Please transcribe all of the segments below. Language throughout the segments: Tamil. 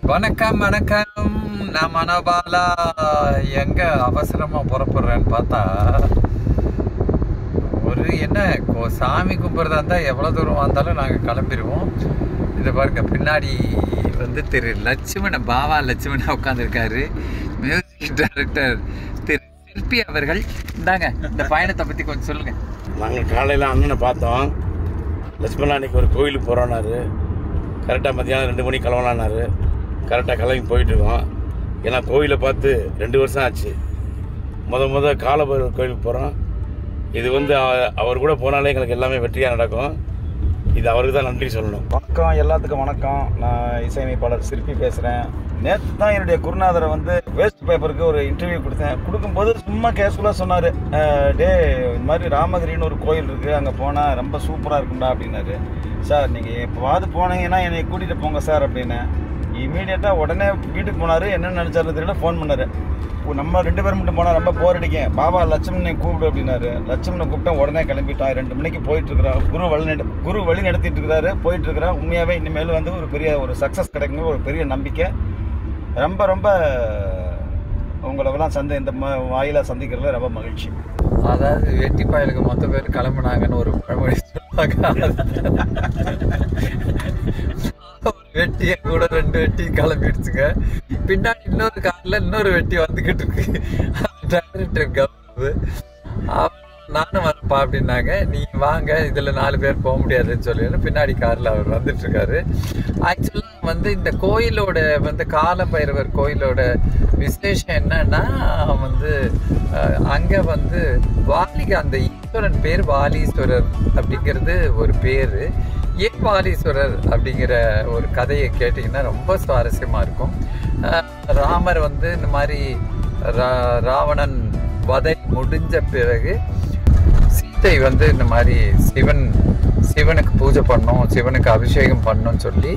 வணக்கம் வணக்கம் நான் மனோபாலா எங்க அவசரமா புறப்படுறேன்னு பார்த்தா ஒரு என்ன கோ- சாமி கும்பிட்றதா இருந்தால் எவ்வளோ தூரம் வந்தாலும் நாங்கள் கிளம்பிடுவோம் இதை பாருங்க பின்னாடி வந்து திரு லட்சுமண பாவா லட்சுமண உட்காந்துருக்காரு மியூசிக் டைரக்டர் திரு சிற்பி அவர்கள் இந்தாங்க இந்த பயணத்தை பற்றி கொஞ்சம் சொல்லுங்க நாங்கள் காலையில் அண்ணனை பார்த்தோம் லட்சுமணா அன்னைக்கு ஒரு கோயிலுக்கு போகிறோன்னாரு கரெக்டாக மத்தியானம் ரெண்டு மணிக்கு கிளம்பலான்னாரு கரெக்டாக கிளம்பி போயிட்டுருக்கோம் ஏன்னா கோயிலை பார்த்து ரெண்டு வருஷம் ஆச்சு முத முத காலபைரவர் கோயிலுக்கு போகிறோம் இது வந்து அவ- அவர் கூட போனாலே எங்களுக்கு எல்லாமே வெற்றியாக நடக்கும் இது அவருக்கு தான் நன்றி சொல்லணும் வணக்கம் எல்லாத்துக்கும் வணக்கம் நான் இசையமைப்பாளர் சிற்பி பேசுகிறேன் நேற்று தான் என்னுடைய குருநாதரை வந்து வேஸ்ட் பேப்பருக்கு ஒரு இன்டர்வியூ கொடுத்தேன் கொடுக்கும்போது சும்மா கேஷுவலாக சொன்னார் டே இந்த மாதிரி ராமகிரின்னு ஒரு கோயில் இருக்குது அங்கே போனால் ரொம்ப சூப்பராக இருக்கும்டா அப்படின்னாரு சார் நீங்கள் எப்போவாது போனீங்கன்னா என்னை கூட்டிகிட்டு போங்க சார் அப்படின்னேன் இமீடியட்டாக உடனே வீட்டுக்கு போனார் என்ன நினச்சாரு தெரியல ஃபோன் பண்ணார் நம்ம ரெண்டு பேரும் மட்டும் போனால் ரொம்ப போர் அடிக்கும் பாபா லட்சுமணனை கூப்பிடு அப்படின்னாரு லட்சுமணனை கூப்பிட்டா உடனே கிளம்பிட்டான் ரெண்டு மணிக்கு போயிட்டு இருக்கிறான் குரு வழி நட குரு வழி நடத்திட்டு இருக்கிறாரு போயிட்டு இருக்கிறான் உண்மையாகவே இனிமேல் வந்து ஒரு பெரிய ஒரு சக்ஸஸ் கிடைக்குங்க ஒரு பெரிய நம்பிக்கை ரொம்ப ரொம்ப உங்களெல்லாம் சந்தை இந்த ம- வாயிலா சந்திக்கிறதுல ரொம்ப மகிழ்ச்சி அதாவது வெட்டி பாயலுக்கு மொத்த பேர் கிளம்புனாங்கன்னு ஒரு பழமொழி சொல்லுவாங்க ஒரு வெட்டியை கூட ரெண்டு வெட்டி கிளம்பிடுச்சுங்க பின்னாடி இன்னொரு கார்ல இன்னொரு வெட்டி வந்துகிட்டு இருக்கு டைரக்டர் கவு நானும் வரப்பா அப்படின்னாங்க நீ வாங்க இதுல நாலு பேர் போக முடியாதுன்னு சொல்லி பின்னாடி கார்ல அவர் வந்துட்டு இருக்காரு ஆக்சுவலா வந்து இந்த கோயிலோட வந்து கால பைரவர் கோயிலோட விசேஷம் என்னன்னா வந்து அஹ், அங்க வந்து வாலிக அந்த ஈஸ்வரன் பேர் வாலீஸ்வரர் அப்படிங்கிறது ஒரு பேரு ஏன் வாலீஸ்வரர் அப்படிங்கிற ஒரு கதையை கேட்டிங்கன்னா ரொம்ப சுவாரஸ்யமா இருக்கும் அஹ், ராமர் வந்து இந்த மாதிரி ரா- ராவணன் வதை முடிஞ்ச பிறகு சீதை வந்து இந்த மாதிரி சிவன் சிவனுக்கு பூஜை பண்ணோம் சிவனுக்கு அபிஷேகம் பண்ணோம்னு சொல்லி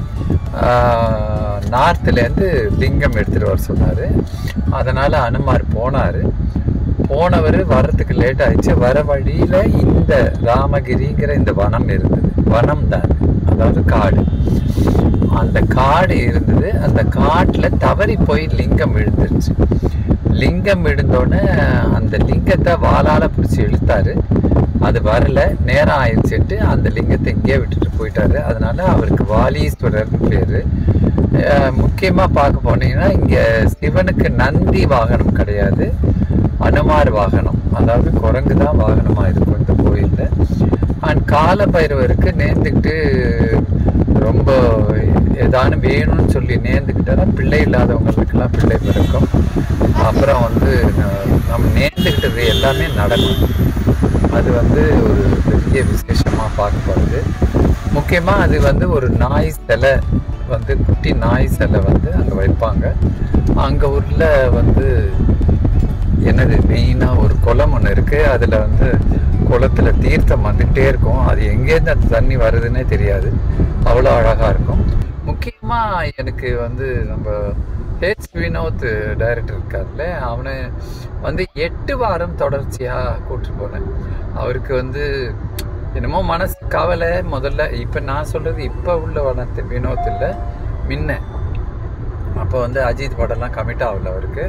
நார்த்துலேருந்து லிங்கம் எடுத்துட்டு வர சொன்னார் அதனால் அனுமார் போனார் போனவர் வர்றதுக்கு லேட் ஆயிடுச்சு வர வழியில் இந்த ராமகிரிங்கிற இந்த வனம் இருந்தது வனம் தான் அதாவது காடு அந்த காடு இருந்தது அந்த காட்டில் தவறி போய் லிங்கம் விழுந்துருச்சு லிங்கம் விழுந்தோடனே அந்த லிங்கத்தை வாளால பிடிச்சி இழுத்தாரு அது வரல நேரம் ஆயிடுச்சுட்டு அந்த லிங்கத்தை இங்கேயே விட்டுட்டு போயிட்டாரு அதனால அவருக்கு வாலீஸ்வரர்னு பேரு அஹ் முக்கியமா பார்க்க போனீங்கன்னா இங்க சிவனுக்கு நந்தி வாகனம் கிடையாது அனுமார் வாகனம் அதாவது குரங்கு தான் வாகனமா இருக்கும் இந்த கோயில்ல அண்ட் கால பைரவருக்கு நேர்ந்துக்கிட்டு ரொம்ப ஏதானும் வேணும்னு சொல்லி நேர்ந்துக்கிட்டா பிள்ளை இல்லாதவங்களுக்கெல்லாம் பிள்ளை பிறக்கும் அப்புறம் வந்து ந- நம்ம நேர்ந்துக்கிட்டது எல்லாமே நடக்கும் அது வந்து ஒரு பெரிய விசேஷமா பார்க்கப்படுது முக்கியமா அது வந்து ஒரு நாய் சிலை வந்து குட்டி நாய் சிலை வந்து அங்க வைப்பாங்க அங்க ஊர்ல வந்து என்னது மெயினாக ஒரு குளம் ஒன்று இருக்குது அதில் வந்து குளத்துல தீர்த்தம் வந்துகிட்டே இருக்கும் அது எங்கேருந்து அந்த தண்ணி வருதுன்னே தெரியாது அவ்வளோ அழகாக இருக்கும் முக்கியமாக எனக்கு வந்து நம்ம ஹெச் வினோத் டைரக்டர் இருக்கார்ல அவனை வந்து எட்டு வாரம் தொடர்ச்சியாக கூட்டிட்டு போனேன் அவருக்கு வந்து என்னமோ மனசு கவலை முதல்ல இப்போ நான் சொல்கிறது இப்போ உள்ள வனத்து வினோத் இல்லை முன்ன அப்போ வந்து அஜித் படம்லாம் கமிட் ஆகல அவருக்கு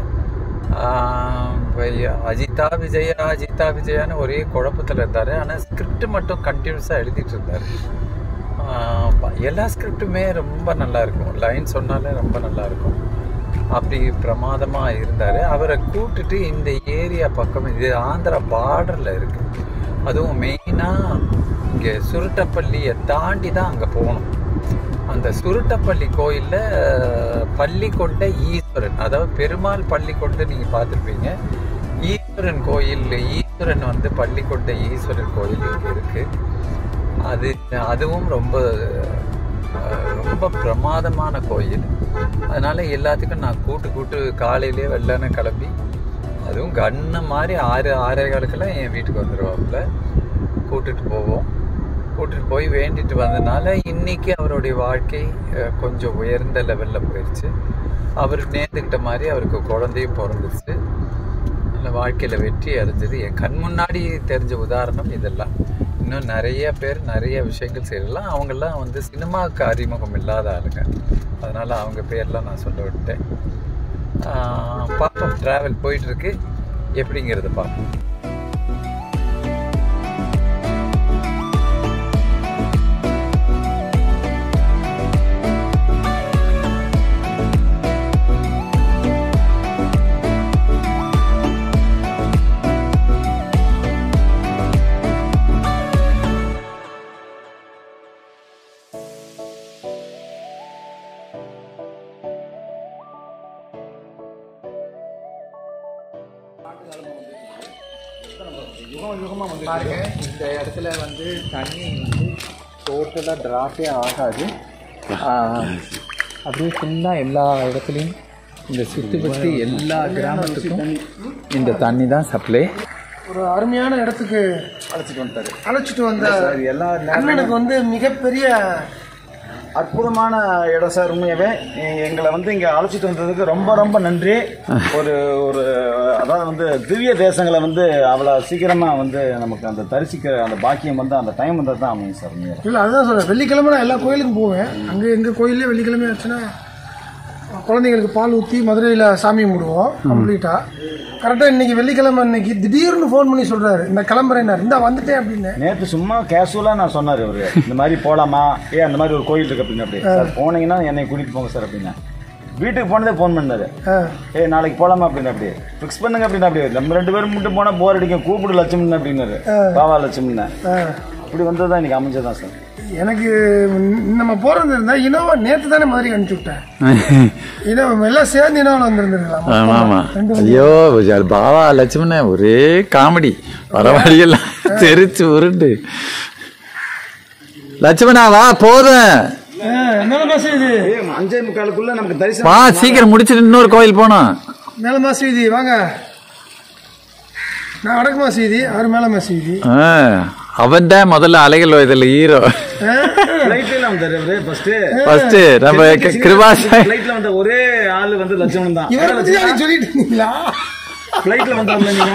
ஆஹ் இப்ப அஜிதா விஜயா அஜிதா விஜயான்னு ஒரே குழப்பத்தில் இருந்தார் ஆனால் ஸ்கிரிப்ட் மட்டும் கண்டினியூஸாக எழுதிட்டு இருந்தார் ஆஹ் ப- எல்லா ஸ்கிரிப்டுமே ரொம்ப நல்லா இருக்கும் லைன் சொன்னாலே ரொம்ப நல்லா இருக்கும் அப்படி பிரமாதமாக இருந்தார் அவரை கூப்பிட்டுட்டு இந்த ஏரியா பக்கம் இது ஆந்திரா பார்டரில் இருக்குது அதுவும் மெயினாக இங்கே சுருட்டப்பள்ளியை தாண்டி தான் அங்கே போகணும் அந்த சுருட்டப்பள்ளி கோயிலில் பள்ளி கொண்ட ஈஸ்வரன் அதாவது பெருமாள் பள்ளி கொண்டு நீங்கள் பார்த்துருப்பீங்க ஈஸ்வரன் கோயில் ஈஸ்வரன் வந்து பள்ளி கொண்ட ஈஸ்வரன் கோயில் இங்கே இருக்குது அது அதுவும் ரொம்ப அஹ், ரொம்ப பிரமாதமான கோயில் அதனால எல்லாத்துக்கும் நான் கூட்டு கூட்டு காலையிலே வெள்ளன கிளம்பி அதுவும் கண்ணு மாதிரி ஆறு ஆறே காலுக்கெல்லாம் என் வீட்டுக்கு வந்துடுவாப்புல கூட்டிட்டு போவோம் கூட்டிட்டு போய் வேண்டிட்டு வந்தனால இன்னைக்கு அவருடைய வாழ்க்கை அஹ், கொஞ்சம் உயர்ந்த லெவலில் போயிடுச்சு அவர் நேர்ந்துக்கிட்ட மாதிரி அவருக்கு குழந்தையும் பிறந்துச்சு நல்ல வாழ்க்கையில் வெற்றி அடைஞ்சது என் கண் முன்னாடி தெரிஞ்ச உதாரணம் இதெல்லாம் இன்னும் நிறைய பேர் நிறைய விஷயங்கள் செய்யலாம் அவங்கெல்லாம் வந்து சினிமாவுக்கு அறிமுகம் இல்லாத ஆளுங்க அதனால் அவங்க பேர்லாம் நான் சொல்ல விட்டேன் ஆஹ் பார்ப்போம் ட்ராவல் போயிட்டுருக்கு எப்படிங்கிறத பார்ப்போம் பாருங்க இந்த இடத்துல வந்து தண்ணி வந்து டோட்டலாக ட்ராப்பே ஆகாது ஆஹ், அப்படியே ஃபுல்லாக எல்லா இடத்துலையும் இந்த சுற்றி பற்றி எல்லா கிராமத்துக்கும் இந்த தண்ணி தான் சப்ளை ஒரு அருமையான இடத்துக்கு அழைச்சிட்டு வந்துட்டாரு அழைச்சிட்டு வந்த சார் எல்லா அண்ணனுக்கு வந்து மிகப்பெரிய அற்புதமான இடம் சார் உண்மையாவே எ- எங்களை வந்து இங்க அழைச்சிட்டு வந்ததுக்கு ரொம்ப ரொம்ப நன்றி ஒரு ஒரு அதாவது வந்து திவ்ய தேசங்களை வந்து அவ்வளோ சீக்கிரமா வந்து நமக்கு அந்த தரிசிக்கிற அந்த பாக்கியம் வந்து அந்த டைம் வந்தது தான் அமையும் சார் உண்மையாக இல்லை அதுதான் சொல்றேன் வெள்ளிக்கிழமை நான் எல்லா கோயிலுக்கும் போவேன் அங்கே எங்கள் கோயிலே வெள்ளிக்கிழமை ஆச்சுன்னா குழந்தைங்களுக்கு பால் ஊற்றி மதுரையில் சாமி கும்பிடுவோம் கம்ப்ளீட்டாக கரெக்டாக இன்னைக்கு வெள்ளிக்கிழமை இன்னைக்கு திடீர்னு ஃபோன் பண்ணி சொல்கிறாரு இந்த கிளம்புறேன்னாரு இந்த வந்துட்டேன் அப்படின்னு நேற்று சும்மா கேஷுவலாக நான் சொன்னார் இவரு இந்த மாதிரி போகலாமா ஏ அந்த மாதிரி ஒரு கோயில் இருக்கு அப்படின்னு அப்படி சார் போனீங்கன்னா என்னை கூட்டிட்டு போங்க சார் அப்படின்னா வீட்டுக்கு போனதே ஃபோன் பண்ணாரு ஆ ஏ நாளைக்கு போகலாமா அப்படின்னு அப்படி ஃபிக்ஸ் பண்ணுங்க அப்படின்னு அப்படி நம்ம ரெண்டு பேரும் மட்டும் போனால் போர் அடிக்கும் கூப்பிடு லட்சுமணன் அப்படின்னாரு பாவா லட்சுமணன் ஆ அப்படி வந்தது தான் இன்னைக்கு அமைஞ்சதான் சார் எனக்கு நம்ம போகிறது இருந்தால் இனோவா நேற்று தானே மதுரைக்கு அனுப்பிச்சு விட்டேன் இனோவா எல்லாம் சேர்ந்து இனோவில் வந்துருந்துருக்கலாம் ஆமா ஆமா ஐயோ அது பாவா லட்சுமணன் ஒரே காமெடி வர வழியெல்லாம் தெரிச்சு உருண்டு லட்சுமணா வா போதும் மேல மாசம் இது ஏ அஞ்சே முக்காலுக்குள்ள நமக்கு தரிசனம் வா சீக்கிரம் முடிச்சிட்டு இன்னொரு கோயில் போனோம் மேல மாசீதி வாங்க நான் வடக்கு மாசீதி அவர் மேல மாசீதி அவன் தான் முதல்ல அலைகள் வயதில் ஹீரோ ஃப்ளைட்ல வந்தாரு அவரு ஃபர்ஸ்ட் ஃபர்ஸ்ட் நம்ம கிருபாஸ் ஃப்ளைட்ல வந்த ஒரே ஆளு வந்து லட்சுமணன் தான் இவரை பத்தி தான் எனக்கு சொல்லிட்டு இருந்தீங்களா ஃப்ளைட்ல வந்தாருல நீங்க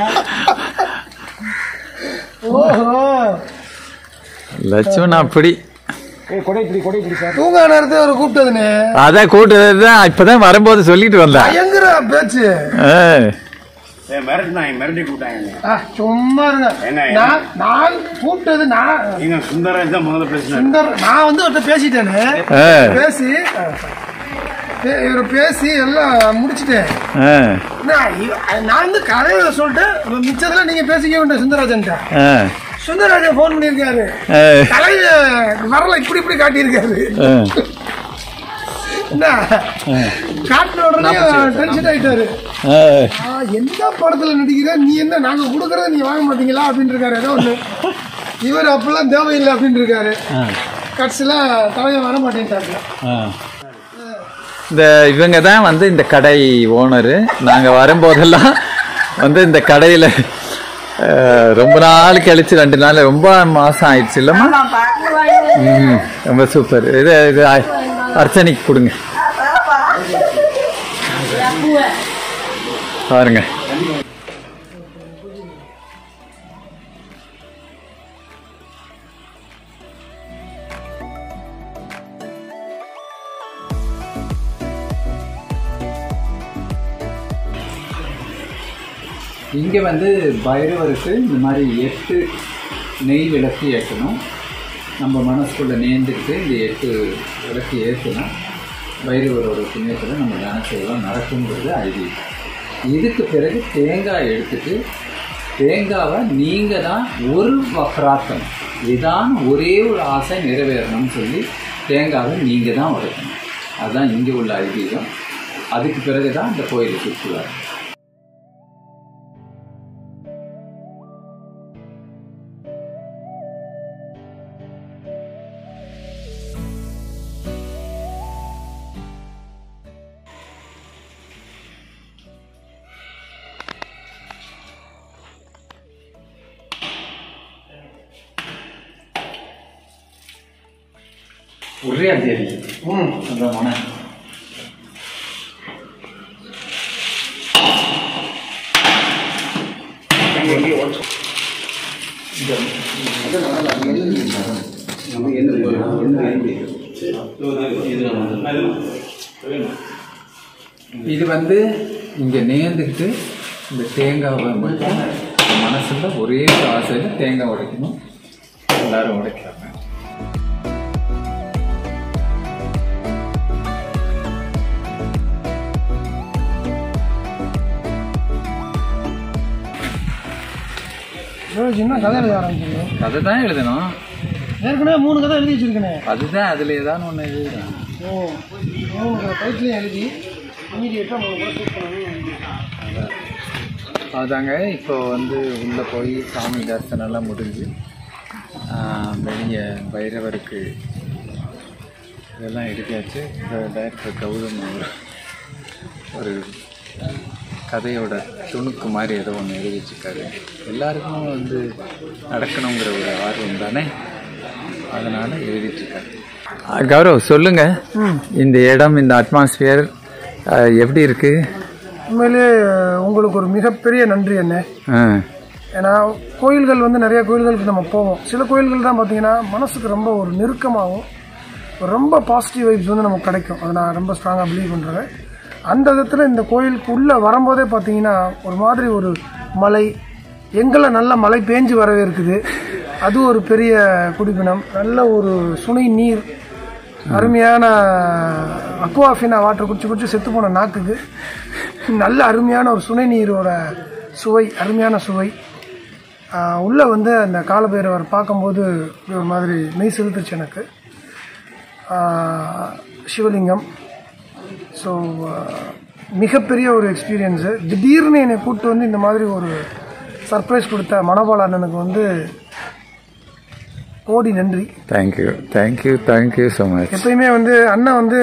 ஓஹோ லட்சுமணன் அப்படி ஏ கொடை பிடி கொடை பிடி சார் தூங்க நேரத்தை அவர் கூப்பிட்டதுனே அதான் கூட்டது தான் இப்பதான் வரும்போது சொல்லிட்டு வந்தேன் பயங்கர பேச்சு ஆ. ஏ மிரட்டினாங்க மிரட்டி கூப்பிட்டாங்க ஆ, சும்மா இருங்க என்ன, நான் நான் கூப்பிட்டது நான் நீங்க சுந்தரராஜ் தான் முதல்ல பேசினாரு சுந்தர் நான் வந்து அவர்கிட்ட பேசிட்டேனே ஆ. பேசி பே- இவர் பேசி எல்லாம் முடிச்சிட்டேன் ஆ. நான் இவ- நான் வந்து கதையில சொல்லிட்டு மிச்சத்துல நீங்க பேசிக்க வேண்டிய சுந்தரராஜன்ட்ட ஆ. சுந்தரராஜன் ஃபோன் பண்ணியிருக்காரு ஆ. தலைய வரல இப்படி இப்படி காட்டியிருக்காரு ஆ. என்ன காட்டின உடனே டென்ஷன் ஆயிட்டாரு ஆ. ஆ, எந்த படத்துல நடிக்கிற நீ என்ன நாங்க கொடுக்கறத நீ வாங்க மாட்டீங்களா அப்படின்னு இருக்காரு ஏதோ ஒண்ணு இவர் அப்பெல்லாம் தேவையில்லை அப்படின்னு இருக்காரு கட்சியில தலைவன் வர மாட்டேன்ட்டாரு ஆ. இந்த இவங்க தான் வந்து இந்த கடை ஓனரு நாங்கள் வரும்போதெல்லாம் வந்து இந்த கடையில் ரொம்ப நாள் கழிச்சு ரெண்டு நாள் ரொம்ப மாதம் ஆயிடுச்சு இல்லைம்மா ம் ரொம்ப சூப்பர் இது இது அ- அர்ச்சனைக்கு கொடுங்க பாருங்க இங்கே வந்து பைரவருக்கு இந்த மாதிரி எட்டு நெய் விளக்கு ஏற்றணும் நம்ம மனசுக்குள்ள நேர்ந்துக்கிட்டு இந்த எட்டு விளக்கு ஏற்றணும் பைரவரோட புண்ணியத்தில் நம்ம தினசெல்லாம் நடக்குங்கிறது ஐதீகம் இதுக்கு பிறகு தேங்காய் எடுத்துட்டு தேங்காவை நீங்கள் தான் ஒரு வ- பிரார்த்தனை இதான் ஒரே ஒரு ஆசை நிறைவேறணும்னு சொல்லி தேங்காவை நீங்கள் தான் உடைக்கணும் அதுதான் இங்கே உள்ள ஐதீகம் அதுக்கு பிறகு தான் இந்த கோயிலுக்கு சுற்றுவார் ஒரே தேதி அந்த மன இது வந்து இங்கே நேர்ந்துக்கிட்டு இந்த தேங்காவை மட்டும் மனசுல ஒரே ஆசையில் தேங்காய் உடைக்கணும் எல்லாரும் உடைக்கிறாங்க ரோஹித் என்ன கதை எழுத ஆரம்பிச்சிங்க கதை தான் எழுதணும் ஏற்கனவே மூணு கதை எழுதி வச்சிருக்கேனே அதுதான் அதில் ஏதாவது ஒன்று எழுதுறேன் ஓ மூணு கதை டைட்டிலையும் எழுதி இமீடியட்டாக மூணு கூட ஷூட் பண்ணணும் அதாங்க இப்போ வந்து உள்ளே போய் சாமி தரிசனம்லாம் முடிஞ்சு ஆஹ், வெளியே பைரவருக்கு இதெல்லாம் எடுத்தாச்சு இந்த டைரக்டர் கௌதம் அவர் ஒரு கதையோட துணுக்கு மாதிரி ஏதோ ஒன்று எழுதி வச்சுருக்காரு எல்லாருக்கும் வந்து நடக்கணுங்கிற ஒரு ஆர்வம் தானே அதனால் எழுதிட்டுருக்காரு கௌரவ் சொல்லுங்க இந்த இடம் இந்த அட்மாஸ்பியர் எப்படி இருக்கு உண்மையிலேயே உங்களுக்கு ஒரு மிகப்பெரிய நன்றி என்ன ஆ ஏன்னா கோயில்கள் வந்து நிறைய கோயில்களுக்கு நம்ம போவோம் சில கோயில்கள் தான் பார்த்தீங்கன்னா மனசுக்கு ரொம்ப ஒரு நெருக்கமாகவும் ஒரு ரொம்ப பாசிட்டிவ் வைப்ஸ் வந்து நமக்கு கிடைக்கும் அதை நான் ரொம்ப ஸ்ட்ராங்காக பிலீவ் பண்ணுறேன் அந்த விதத்தில் இந்த கோயிலுக்கு உள்ளே வரும்போதே பார்த்தீங்கன்னா ஒரு மாதிரி ஒரு மலை எங்களை நல்ல மழை பேஞ்சு வரவே இருக்குது அது ஒரு பெரிய குடிப்பினம் நல்ல ஒரு சுனை நீர் அருமையான அக்வாஃபினா வாட்டர் குடிச்சு குடிச்சு செத்து போன நாக்குக்கு நல்ல அருமையான ஒரு சுனை நீரோட சுவை அருமையான சுவை ஆஹ் உள்ள வந்து அந்த காலபைரவர் பார்க்கும்போது ஒரு மாதிரி மெய் செலுத்துச்சு எனக்கு ஆஹ் சிவலிங்கம் ஸோ மிகப்பெரிய ஒரு எக்ஸ்பீரியன்ஸு திடீர்னு என்னை கூப்பிட்டு வந்து இந்த மாதிரி ஒரு சர்ப்ரைஸ் கொடுத்த மனோபால அண்ணனுக்கு வந்து கோடி நன்றி thank you thank you thank you so much எப்பயுமே வந்து அண்ணன் வந்து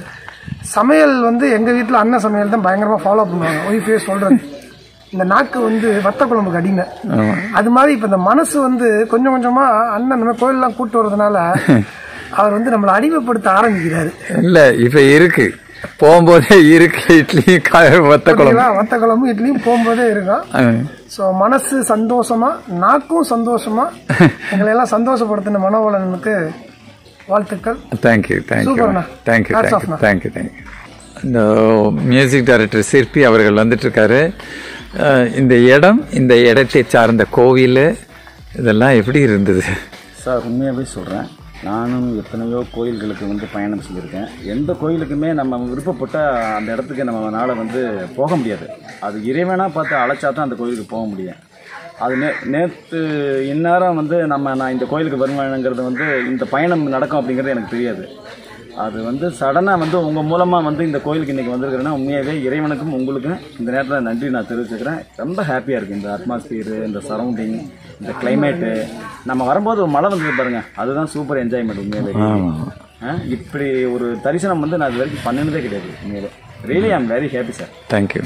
சமையல் வந்து எங்கள் வீட்டில் அண்ணன் சமையல் தான் பயங்கரமாக ஃபாலோ பண்ணுவாங்க ஒய்ஃபே சொல்கிறது இந்த நாக்கு வந்து வத்த குழம்புக்கு அடிமை அது மாதிரி இப்போ இந்த மனசு வந்து கொஞ்சம் கொஞ்சமாக அண்ணன் நம்ம கோயிலெலாம் கூட்டு வர்றதுனால அவர் வந்து நம்மளை அடிமைப்படுத்த ஆரம்பிக்கிறாரு இல்லை இப்போ இருக்கு போகும்போதே இருக்கு இட்லி கா- வத்த குழம்பு ஓகேவா? வத்த குழம்பு இட்லியும் போகும்போதே இருக்கும் ஆ. ஸோ மனசு சந்தோஷமா நாக்கும் சந்தோஷமா எங்களை எல்லாம் சந்தோஷப்படுத்தின மனோவலனுக்கு வாழ்த்துக்கள் தேங்க்யூ தேங்க்யூ சூப்பர்ண்ணா. தேங்க்யூ Hats off தேங்க்யூ ண்ணா. தேங்க்யூ தேங்க்யூ இந்த மியூசிக் டைரக்டர் சிற்பி அவர்கள் வந்துட்டு இருக்காரு அஹ், இந்த இடம் இந்த இடத்தை சார்ந்த கோவில் இதெல்லாம் எப்படி இருந்தது சார் உண்மையாகவே சொல்கிறேன் நானும் எத்தனையோ கோயில்களுக்கு வந்து பயணம் செஞ்சுருக்கேன் எந்த கோயிலுக்குமே நம்ம விருப்பப்பட்ட அந்த இடத்துக்கு நம்மளால் வந்து போக முடியாது அது இறைவனாக பார்த்து அழைச்சா தான் அந்த கோயிலுக்கு போக முடியும் அது நே நேற்று இந்நேரம் வந்து நம்ம நான் இந்த கோயிலுக்கு வருவேனுங்கிறது வந்து இந்த பயணம் நடக்கும் அப்படிங்கிறது எனக்கு தெரியாது அது வந்து சடனாக வந்து உங்கள் மூலமாக வந்து இந்த கோயிலுக்கு இன்றைக்கி வந்திருக்கிறேன்னா உண்மையாகவே இறைவனுக்கும் உங்களுக்கும் இந்த நேரத்தில் நன்றி நான் தெரிவிச்சுக்கிறேன் ரொம்ப ஹாப்பியாக இருக்குது இந்த அட்மாஸ்பியரு இந்த சரௌண்டிங் இந்த கிளைமேட்டு நம்ம வரும்போது ஒரு மழை வந்தது பாருங்க அதுதான் சூப்பர் என்ஜாய்மெண்ட் உண்மையாகவே ஆ, இப்படி ஒரு தரிசனம் வந்து நான் இது வரைக்கும் பண்ணினதே கிடையாது உண்மையிலே really I'm very happy sir thank you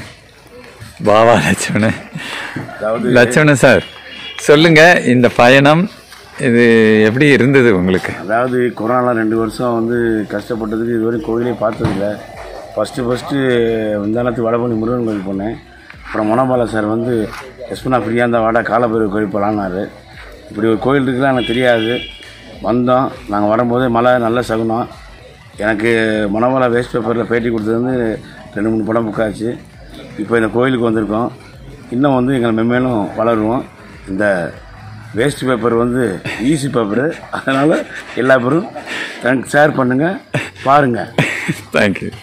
Bava Lakshmanan அதாவது லட்சுமணன் சார் சொல்லுங்க இந்த பயணம் இது எப்படி இருந்தது உங்களுக்கு அதாவது கொரோனாவில் ரெண்டு வருஷம் வந்து கஷ்டப்பட்டதுக்கு இதுவரைக்கும் கோயிலே பார்த்ததில்ல ஃபஸ்ட்டு ஃபஸ்ட்டு முந்தானத்து வடபழனி முருகன் கோயில் போனேன் அப்புறம் மொனபாலா சார் வந்து எஸ்பனா ஃப்ரீயாக இருந்தால் வாடா காலபைரவர் கோயில் போகலான்னாரு இப்படி ஒரு கோயில் இருக்குலாம் எனக்கு தெரியாது வந்தோம் நாங்கள் வரும்போது மழை நல்ல சகுனம் எனக்கு மொனபாலா வேஸ்ட் பேப்பரில் பேட்டி கொடுத்தது வந்து ரெண்டு மூணு படம் புக்காச்சு இப்போ இந்த கோயிலுக்கு வந்திருக்கோம் இன்னும் வந்து எங்களை மென்மேலும் வளருவோம் இந்த வேஸ்ட் பேப்பர் வந்து ஈஸி பேப்பரு அதனால் எல்லா பேரும் எனக்கு ஷேர் பண்ணுங்கள் பாருங்கள் தேங்க்யூ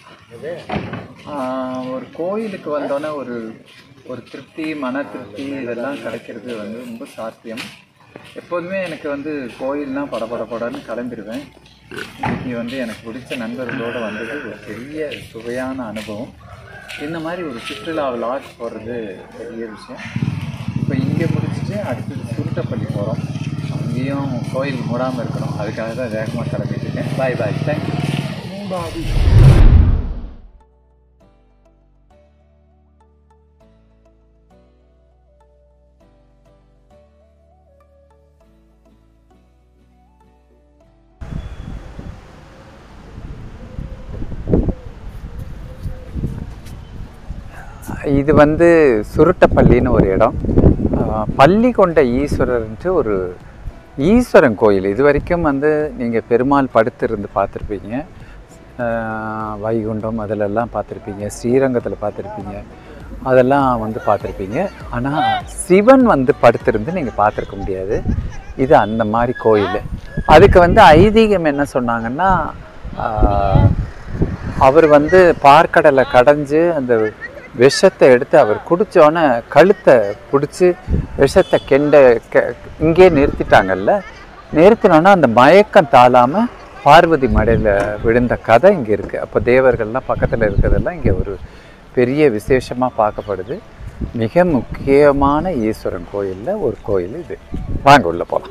ஒரு கோயிலுக்கு வந்தோன்னே ஒரு ஒரு திருப்தி மன திருப்தி இதெல்லாம் கிடைக்கிறது வந்து ரொம்ப சாத்தியம் எப்போதுமே எனக்கு வந்து கோயில்னா பட பட படன்னு கிளம்பிடுவேன் இன்னைக்கு வந்து எனக்கு பிடிச்ச நண்பர்களோடு வந்தது ஒரு பெரிய சுவையான அனுபவம் இந்த மாதிரி ஒரு சுற்றுலா விளாட் போகிறது பெரிய விஷயம் இப்போ இங்கே முடிச்சுட்டு அடுத்தது சுருட்டப்பள்ளி போகிறோம் அங்கேயும் கோயில் மூடாமல் இருக்கணும் அதுக்காக தான் வேகமாக கிளம்பிட்டு இருக்கேன் பாய் பாய் தேங்க்யூ இது வந்து சுருட்டப்பள்ளின்னு ஒரு இடம் ஆஹ், பள்ளி கொண்ட ஈஸ்வரர்ன்ட்டு ஒரு ஈஸ்வரன் கோயில் இது வரைக்கும் வந்து நீங்கள் பெருமாள் படுத்திருந்து பார்த்துருப்பீங்க ஆஹ், வைகுண்டம் அதிலெல்லாம் பார்த்துருப்பீங்க ஸ்ரீரங்கத்தில் பார்த்துருப்பீங்க அதெல்லாம் வந்து பார்த்துருப்பீங்க ஆனால் சிவன் வந்து படுத்திருந்து நீங்கள் பார்த்துருக்க முடியாது இது அந்த மாதிரி கோயில் அதுக்கு வந்து ஐதீகம் என்ன சொன்னாங்கன்னா ஆஹ், அவர் வந்து பார்க்கடலை கடைஞ்சு அந்த விஷத்தை எடுத்து அவர் குடித்தோன்னே கழுத்தை பிடிச்சி விஷத்தை கெண்ட கெ- இங்கே நிறுத்திட்டாங்கல்ல நிறுத்தினோன்னா அந்த மயக்கம் தாழாமல் பார்வதி மடையில் விழுந்த கதை இங்கே இருக்குது அப்போ தேவர்கள்லாம் பக்கத்தில் இருக்கிறதெல்லாம் இங்கே ஒரு பெரிய விசேஷமாக பார்க்கப்படுது மிக முக்கியமான ஈஸ்வரன் கோயிலில் ஒரு கோயில் இது வாங்க உள்ள போகலாம்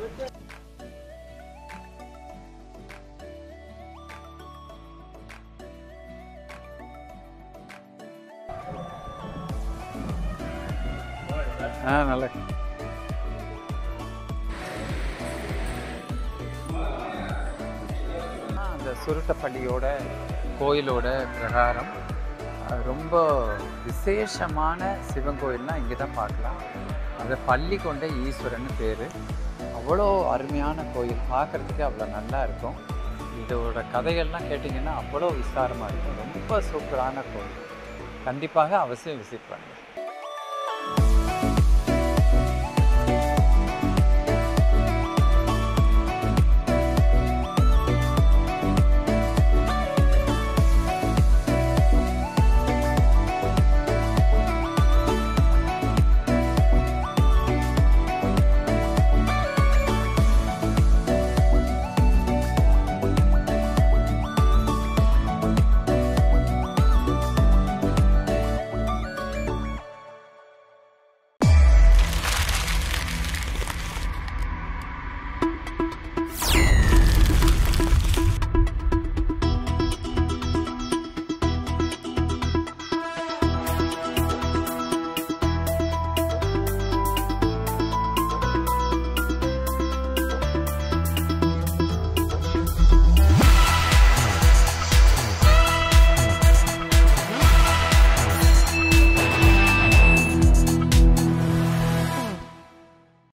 ஆ நல்லா அந்த சுருட்டப்பள்ளியோட கோயிலோட பிரகாரம் அது ரொம்ப விசேஷமான சிவன் கோயில்னால் இங்கே தான் பார்க்கலாம் அது பள்ளி கொண்ட ஈஸ்வரன் பேர் அவ்வளோ அருமையான கோயில் பார்க்குறதுக்கு அவ்வளோ நல்லா இருக்கும் இதோட கதைகள்லாம் கேட்டிங்கன்னா அவ்வளோ விசாரமாக இருக்கும் ரொம்ப சூப்பரான கோயில் கண்டிப்பாக அவசியம் விசிட் பண்ணுங்க